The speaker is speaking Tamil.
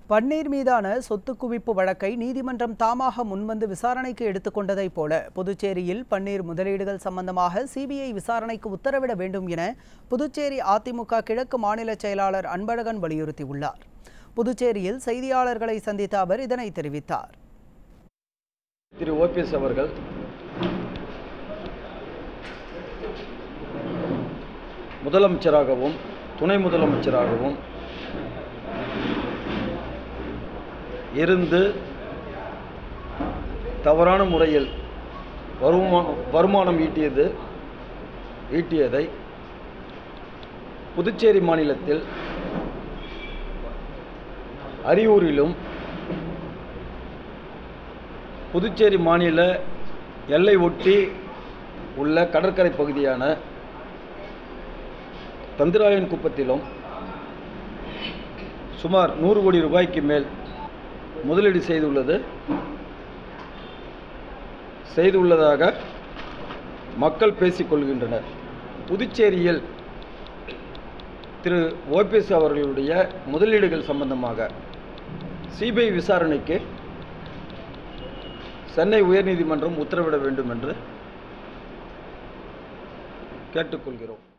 பன்னீர் மீதான சொத்து குவிப்பு வழக்கை நீதிமன்றம் தாமாக முன்வந்து விசாரணைக்கு எடுத்துக்கொண்டதைப் போல புதுச்சேரியில் பன்னீர் முதலீடுகள் சம்பந்தமாக சிபிஐ விசாரணைக்கு உத்தரவிட வேண்டும் என புதுச்சேரி அதிமுக கிழக்கு மாநில செயலாளர் அன்பழகன் வலியுறுத்தியுள்ளார் புதுச்சேரியில் செய்தியாளர்களை சந்தித்த அவர் இதனை தெரிவித்தார் திரு ஓபிஎஸ் அவர்கள் முதலமைச்சராகவும் துணை முதலமைச்சராகவும் இருந்து தவறான முறையில் வருமா வருமானம் ஈட்டியது ஈட்டியதை புதுச்சேரி மாநிலத்தில் அரியூரிலும் புதுச்சேரி மாநில எல்லை ஒட்டி உள்ள கடற்கரை பகுதியான தந்திராயன் குப்பத்திலும் சுமார் நூறு கோடி ரூபாய்க்கு மேல் முதலீடு செய்துள்ளது செய்துள்ளதாக மக்கள் பேசிக்கொள்கின்றனர் புதுச்சேரியில் திரு ஓபிஎஸ் அவர்களுடைய முதலீடுகள் சம்பந்தமாக சிபிஐ விசாரணைக்கு சென்னை உயர்நீதிமன்றம் உத்தரவிட வேண்டும் என்று கேட்டுக்கொள்கிறோம்